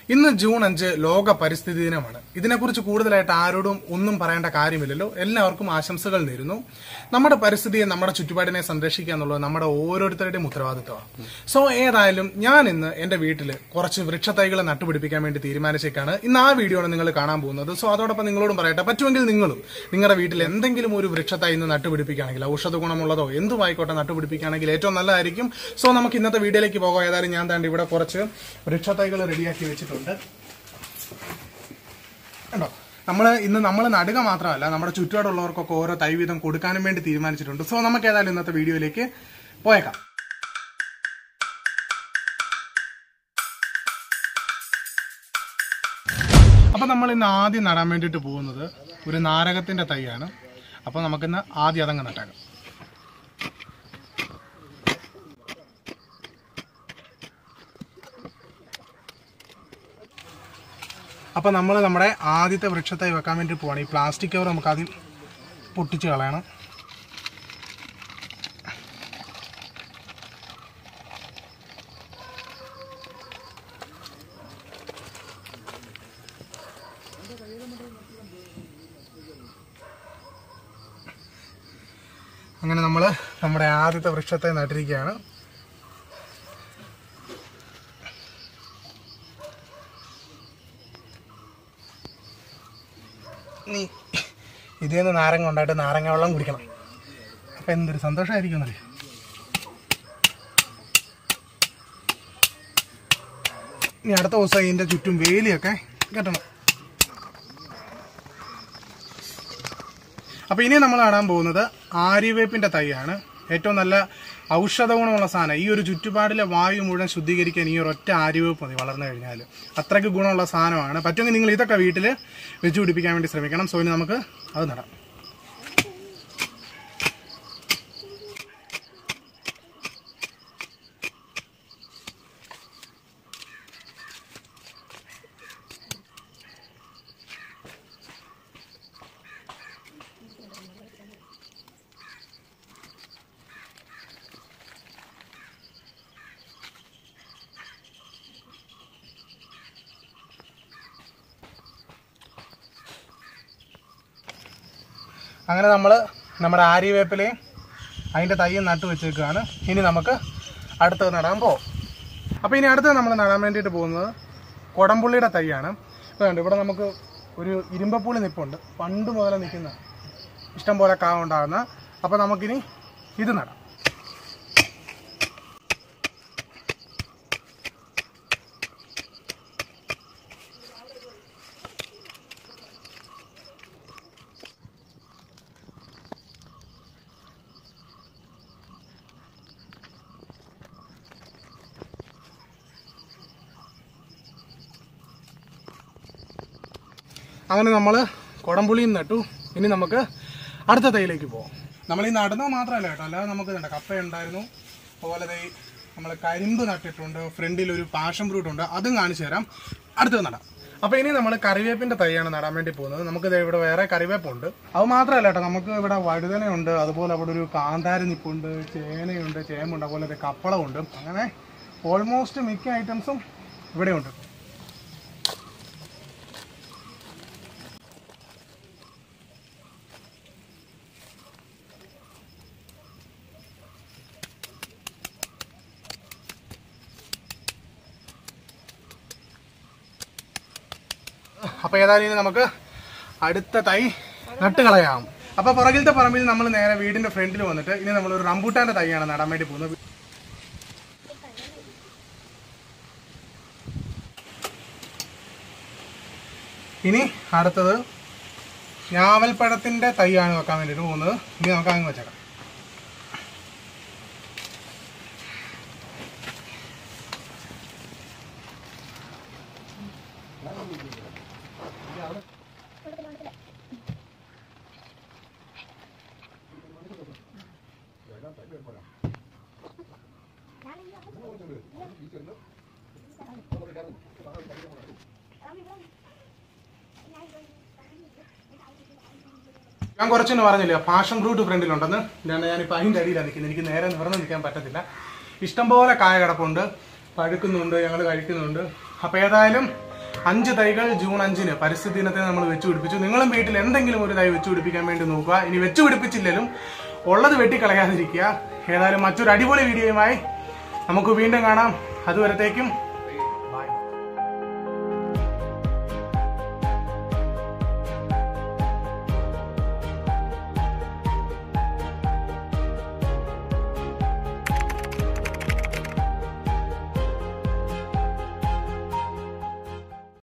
ഇന്ന് ജൂൺ അഞ്ച് ലോക പരിസ്ഥിതി ദിനമാണ് ഇതിനെക്കുറിച്ച് കൂടുതലായിട്ട് ആരോടും ഒന്നും പറയേണ്ട കാര്യമില്ലല്ലോ എല്ലാവർക്കും ആശംസകൾ നേരുന്നു നമ്മുടെ പരിസ്ഥിതിയെ നമ്മുടെ ചുറ്റുപാടിനെ സംരക്ഷിക്കുക എന്നുള്ളത് നമ്മുടെ ഓരോരുത്തരുടെയും ഉത്തരവാദിത്തമാണ് സോ ഏതായാലും ഞാൻ ഇന്ന് എന്റെ വീട്ടിൽ കുറച്ച് വൃക്ഷത്തൈകൾ നട്ടുപിടിപ്പിക്കാൻ വേണ്ടി തീരുമാനിച്ചേക്കാണ് ഇന്ന് ആ വീഡിയോ ആണ് നിങ്ങൾ കാണാൻ പോകുന്നത് സോ അതോടൊപ്പം നിങ്ങളോടും പറയട്ടെ പറ്റുമെങ്കിൽ നിങ്ങളും നിങ്ങളുടെ വീട്ടിൽ എന്തെങ്കിലും ഒരു വൃക്ഷത്തൈ ഇന്ന് നട്ടുപിടിപ്പിക്കുകയാണെങ്കിൽ ഔഷധ ഗുണമുള്ളതോ എന്തുമായിക്കോട്ടെ നട്ടുപിടിപ്പിക്കുകയാണെങ്കിൽ ഏറ്റവും നല്ലതായിരിക്കും സോ നമുക്ക് ഇന്നത്തെ വീഡിയോയിലേക്ക് പോകാം ഏതായാലും ഞാൻ താണ്ട് ഇവിടെ കുറച്ച് വൃക്ഷത്തൈകൾ റെഡിയാക്കി വെച്ചിട്ടുണ്ട് കണ്ടോ നമ്മൾ ഇന്ന് നമ്മൾ നടുക മാത്രമല്ല നമ്മുടെ ചുറ്റുപാടുള്ളവർക്കൊക്കെ ഓരോ തൈ വീതം കൊടുക്കാനും വേണ്ടി തീരുമാനിച്ചിട്ടുണ്ട് സോ നമുക്ക് ഏതായാലും ഇന്നത്തെ വീഡിയോയിലേക്ക് പോയേക്കാം അപ്പൊ നമ്മൾ ഇന്ന് ആദ്യം നടാൻ വേണ്ടിയിട്ട് പോകുന്നത് ഒരു നാരകത്തിന്റെ തൈയാണ് അപ്പൊ നമുക്കിന്ന് ആദ്യം അതങ്ങ് നട്ടാക്കാം അപ്പൊ നമ്മൾ നമ്മുടെ ആദ്യത്തെ വൃക്ഷത്തൈ വെക്കാൻ വേണ്ടി പോവാണ് ഈ പ്ലാസ്റ്റിക് കവർ നമുക്ക് ആദ്യം പൊട്ടിച്ച് കളയണം അങ്ങനെ നമ്മൾ നമ്മുടെ ആദ്യത്തെ വൃക്ഷത്തെ നട്ടിരിക്കുകയാണ് നീ ഇതിൽ നിന്ന് നാരങ്ങ ഉണ്ടായിട്ട് നാരങ്ങ വെള്ളം കുടിക്കണം അപ്പം എന്തൊരു സന്തോഷമായിരിക്കും എന്നറിയാം ഇനി അടുത്ത ദിവസം ഇതിൻ്റെ ചുറ്റും വേലിയൊക്കെ കെട്ടണം അപ്പോൾ ഇനി നമ്മൾ നടാൻ പോകുന്നത് ആര്യവേപ്പിൻ്റെ തൈയാണ് ഏറ്റവും നല്ല ഔഷധ ഗുണമുള്ള സാധനം ഈ ഒരു ചുറ്റുപാടിലെ വായു മുഴുവൻ ശുദ്ധീകരിക്കാൻ ഈ ഒരു ഒറ്റ ആര്യവേപ്പ് മതി വളർന്നു കഴിഞ്ഞാൽ അത്രയ്ക്ക് ഗുണമുള്ള സാധനമാണ് പറ്റുമെങ്കിൽ നിങ്ങൾ ഇതൊക്കെ വീട്ടിൽ വെച്ച് പിടിപ്പിക്കാൻ വേണ്ടി ശ്രമിക്കണം സോ ഇനി നമുക്ക് അത് നടാം അങ്ങനെ നമ്മൾ നമ്മുടെ ആര്യവേപ്പിലയും അതിൻ്റെ തയ്യും നട്ടു വെച്ചേക്കുകയാണ് ഇനി നമുക്ക് അടുത്തത് നടാൻ പോകും അപ്പോൾ ഇനി അടുത്തത് നമ്മൾ നടാൻ വേണ്ടിയിട്ട് പോകുന്നത് കൊടംപുള്ളിയുടെ തൈയാണ് ഇപ്പോൾ കണ്ടോ ഇവിടെ നമുക്ക് ഒരു ഇരുമ്പപ്പുള്ളി നിൽപ്പുണ്ട് പണ്ട് മുതലേ നിൽക്കുന്ന ഇഷ്ടം പോലെ കാ ഉണ്ടാകുന്ന അപ്പോൾ നമുക്കിനി ഇത് നടാം അങ്ങനെ നമ്മൾ കുടംപുളിയും നട്ടു ഇനി നമുക്ക് അടുത്ത തൈയിലേക്ക് പോകാം നമ്മൾ ഈ നടുന്നത് മാത്രമല്ല കേട്ടോ അല്ലാതെ നമുക്ക് ഇതുണ്ട് കപ്പ ഉണ്ടായിരുന്നു അതുപോലെ ദേ നമ്മൾ കരിമ്പ് നട്ടിട്ടുണ്ട് ഫ്രണ്ടിൽ ഒരു പാഷൻ ഫ്രൂട്ട് ഉണ്ട് അതും കാണിച്ചു തരാം അടുത്തത് നടാം അപ്പോൾ ഇനി നമ്മൾ കറിവേപ്പിൻ്റെ തൈയാണ് നടാൻ വേണ്ടി പോകുന്നത് നമുക്ക് ദേ ഇവിടെ വേറെ കറിവേപ്പുണ്ട് അത് മാത്രമല്ല കേട്ടോ നമുക്ക് ഇവിടെ വഴുതനയുണ്ട് അതുപോലെ അവിടെ ഒരു കാന്താരി നിപ്പുണ്ട് ചേനയുണ്ട് ചേമ്പുണ്ട് അതുപോലെ ദേ കപ്പളമുണ്ട് അങ്ങനെ ഓൾമോസ്റ്റ് മിക്ക ഐറ്റംസും ഇവിടെയുണ്ട് അപ്പോൾ ഏതായാലും ഇനി നമുക്ക് അടുത്ത തൈ നട്ട് കളയാം അപ്പോൾ പുറകിലത്തെ പറമ്പിൽ നമ്മൾ നേരെ വീടിന്റെ ഫ്രണ്ടിൽ വന്നിട്ട് ഇനി നമ്മൾ ഒരു റംബൂട്ടാന്റെ തൈയാണ് നടാൻ വേണ്ടി പോകുന്നത് ഇനി അടുത്തത് ഞാവൽപ്പഴത്തിന്റെ തൈയാണ് വെക്കാൻ വേണ്ടിയിട്ട് പോകുന്നത് ഇനി നമുക്ക് അങ്ങ് വെച്ചേക്കാം ഞാൻ കുറച്ചൊന്ന് പറഞ്ഞില്ലേ പാഷൻ ഫ്രൂട്ട് ഫ്രണ്ടിലുണ്ടെന്ന് ഞാൻ ഞാനിപ്പോൾ അതിൻ്റെ അടിയിലാണ് നിൽക്കുന്നത് എനിക്ക് നേരെ നിവർന്ന് നിൽക്കാൻ പറ്റത്തില്ല ഇഷ്ടംപോലെ കായ കിടപ്പുണ്ട് പഴുക്കുന്നുണ്ട് ഞങ്ങൾ കഴിക്കുന്നുണ്ട് അപ്പോൾ ഏതായാലും അഞ്ച് തൈകൾ ജൂൺ അഞ്ചിന് പരിസ്ഥിതി ദിനത്തെ നമ്മൾ വെച്ച് പിടിപ്പിച്ചു നിങ്ങളും വീട്ടിൽ എന്തെങ്കിലും ഒരു തൈ വെച്ച് പിടിപ്പിക്കാൻ വേണ്ടി നോക്കുക ഇനി വെച്ച് പിടിപ്പിച്ചില്ലെങ്കിലും ഉള്ളത് വെട്ടിക്കളയാതിരിക്കുക ഏതായാലും മറ്റൊരു അടിപൊളി വീഡിയോയുമായി നമുക്ക് വീണ്ടും കാണാം അതുവരത്തേക്കും